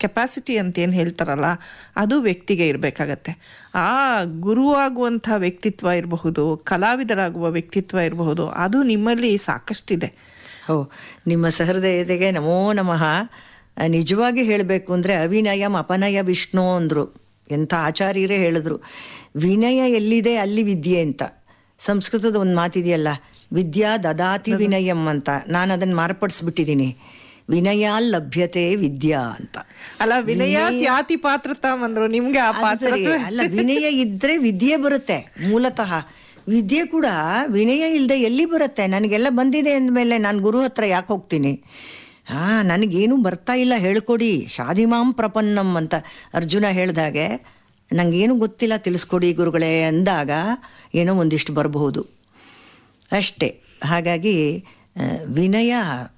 Capacity ಅಂತ ಏನು ಹೇಳ್ತಾರಲ್ಲ ಅದು ವ್ಯಕ್ತಿಗೆ ಇರಬೇಕಾಗತ್ತೆ ಆ ಗುರು ಆಗುವಂಥ ವ್ಯಕ್ತಿತ್ವ ಇರಬಹುದು ಕಲಾವಿದರಾಗುವ ವ್ಯಕ್ತಿತ್ವ ಇರಬಹುದು ಅದು ನಿಮ್ಮಲ್ಲಿ ಸಾಕಷ್ಟಿದೆ ಹೋ ನಿಮ್ಮ ಸಹೃದಯತೆಗೆ ನಮೋ ನಮಃ ಆ, ನಿಜವಾಗಿ ಹೇಳಬೇಕು ಅಂದರೆ ಅವಿನಯಂ ಅಪನಯ ವಿಷ್ಣು ಅಂದರು ಎಂಥ ಆಚಾರ್ಯರೇ ಹೇಳಿದ್ರು ವಿನಯ ಎಲ್ಲಿದೆ ಅಲ್ಲಿ ವಿದ್ಯೆ ಅಂತ ಸಂಸ್ಕೃತದ ಒಂದು ಮಾತಿದೆಯಲ್ಲ ವಿದ್ಯಾ ದದಾತಿ ವಿನಯಂ ಅಂತ ನಾನು ಅದನ್ನು ಮಾರ್ಪಡಿಸ್ಬಿಟ್ಟಿದ್ದೀನಿ ವಿನಯ ಲಭ್ಯತೆ ವಿದ್ಯಾ ಅಂತ ಅಲ್ಲ ವಿನಯ ತ್ಯಾತಿ ಪಾತ್ರತಾಮ್ ಅಂದ್ರು ನಿಮ್ಗೆ ಆ ಅದು ಪಾತ್ರ ಸರಿ. ಅಲ್ಲ ವಿನಯ ಇದ್ರೆ ವಿದ್ಯೆ ಬರುತ್ತೆ ಮೂಲತಃ ವಿದ್ಯೆ ಕೂಡ ವಿನಯ ಇಲ್ಲದೆ ಎಲ್ಲಿ ಬರುತ್ತೆ ನನಗೆಲ್ಲ ಬಂದಿದೆ ಅಂದಮೇಲೆ ನಾನು ಗುರು ಹತ್ರ ಯಾಕೆ ಹೋಗ್ತೀನಿ ಹಾ ನನಗೇನು ಬರ್ತಾ ಇಲ್ಲ ಹೇಳ್ಕೊಡಿ ಶಾದಿಮಾಂ ಪ್ರಪನ್ನಂ ಅಂತ ಅರ್ಜುನ ಹೇಳ್ದಾಗೆ ನನಗೇನು ಗೊತ್ತಿಲ್ಲ ತಿಳಿಸ್ಕೊಡಿ ಗುರುಗಳೇ ಅಂದಾಗ ಏನೋ ಒಂದಿಷ್ಟು ಬರಬಹುದು ಅಷ್ಟೇ ಹಾಗಾಗಿ ಆ, ವಿನಯ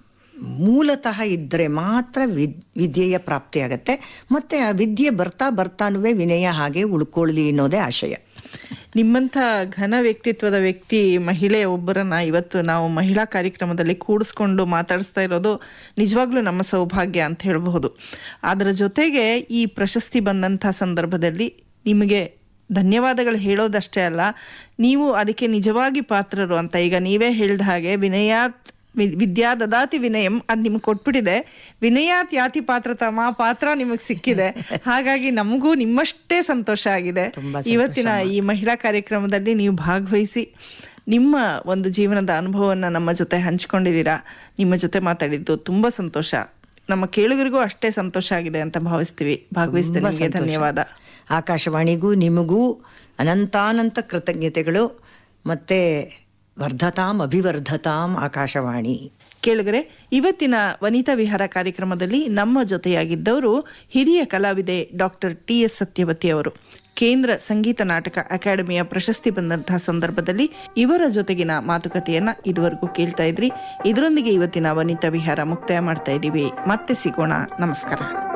ಮೂಲತಃ ಇದ್ದರೆ ಮಾತ್ರ ವಿದ್ ವಿದ್ಯೆಯ ಪ್ರಾಪ್ತಿಯಾಗತ್ತೆ ಮತ್ತು ಆ ವಿದ್ಯೆ ಬರ್ತಾ ಬರ್ತಾನುವೆ ವಿನಯ ಹಾಗೆ ಉಳ್ಕೊಳ್ಳಿ ಅನ್ನೋದೇ ಆಶಯ ನಿಮ್ಮಂಥ ಘನ ವ್ಯಕ್ತಿತ್ವದ ವ್ಯಕ್ತಿ ಮಹಿಳೆ ಒಬ್ಬರನ್ನ ಇವತ್ತು ನಾವು ಮಹಿಳಾ ಕಾರ್ಯಕ್ರಮದಲ್ಲಿ ಕೂಡಿಸ್ಕೊಂಡು ಮಾತಾಡಿಸ್ತಾ ಇರೋದು ನಿಜವಾಗ್ಲೂ ನಮ್ಮ ಸೌಭಾಗ್ಯ ಅಂತ ಹೇಳಬಹುದು ಅದರ ಜೊತೆಗೆ ಈ ಪ್ರಶಸ್ತಿ ಬಂದಂಥ ಸಂದರ್ಭದಲ್ಲಿ ನಿಮಗೆ ಧನ್ಯವಾದಗಳು ಹೇಳೋದಷ್ಟೇ ಅಲ್ಲ ನೀವು ಅದಕ್ಕೆ ನಿಜವಾಗಿ ಪಾತ್ರರು ಅಂತ ಈಗ ನೀವೇ ಹೇಳ್ದ ಹಾಗೆ ವಿನಯಾತ್ ವಿ- ವಿದ್ಯಾ ದದಾತಿ ವಿನಯಂ ಅದು ನಿಮ್ಗೆ ಕೊಟ್ಬಿಟ್ಟಿದೆ ವಿನಯಾತ್ ಯಾತಿ ಪಾತ್ರತಮ ಆ ಪಾತ್ರ ನಿಮಗೆ ಸಿಕ್ಕಿದೆ ಹಾಗಾಗಿ ನಮಗೂ ನಿಮ್ಮಷ್ಟೇ ಸಂತೋಷ ಆಗಿದೆ ತುಂಬಾ ಇವತ್ತಿನ ಈ ಮಹಿಳಾ ಕಾರ್ಯಕ್ರಮದಲ್ಲಿ ನೀವು ಭಾಗವಹಿಸಿ ನಿಮ್ಮ ಒಂದು ಜೀವನದ ಅನುಭವವನ್ನು ನಮ್ಮ ಜೊತೆ ಹಂಚಿಕೊಂಡಿದ್ದೀರಾ ನಿಮ್ಮ ಜೊತೆ ಮಾತಾಡಿದ್ದು ತುಂಬಾ ಸಂತೋಷ ನಮ್ಮ ಕೇಳುಗರಿಗೂ ಅಷ್ಟೇ ಸಂತೋಷ ಆಗಿದೆ ಅಂತ ಭಾವಿಸ್ತೀವಿ ಭಾಗವಹಿಸಿದ ತುಂಬಾ ನಿಮಗೆ ಸಂತೋಷ. ಧನ್ಯವಾದ ಆಕಾಶವಾಣಿಗೂ ನಿಮಗೂ ಅನಂತಾನಂತ ಕೃತಜ್ಞತೆಗಳು ಮತ್ತೆ ವರ್ಧತಾಂ ಅಭಿವರ್ಧತಾಂ ಆಕಾಶವಾಣಿ ಕೇಳುಗರೆ ಇವತ್ತಿನ ವನಿತಾ ವಿಹಾರ ಕಾರ್ಯಕ್ರಮದಲ್ಲಿ ನಮ್ಮ ಜೊತೆಯಾಗಿದ್ದವರು ಹಿರಿಯ ಕಲಾವಿದೆ ಡಾಕ್ಟರ್ ಟಿ ಎಸ್ ಸತ್ಯವತಿ ಅವರು ಕೇಂದ್ರ ಸಂಗೀತ ನಾಟಕ ಅಕಾಡೆಮಿಯ ಪ್ರಶಸ್ತಿ ಬಂದಂತಹ ಸಂದರ್ಭದಲ್ಲಿ ಇವರ ಜೊತೆಗಿನ ಮಾತುಕತೆಯನ್ನ ಇದುವರೆಗೂ ಕೇಳ್ತಾ ಇದ್ರಿ ಇದರೊಂದಿಗೆ ಇವತ್ತಿನ ವನಿತಾ ವಿಹಾರ ಮುಕ್ತಾಯ ಮಾಡ್ತಾ ಇದ್ದೀವಿ ಮತ್ತೆ ಸಿಗೋಣ ನಮಸ್ಕಾರ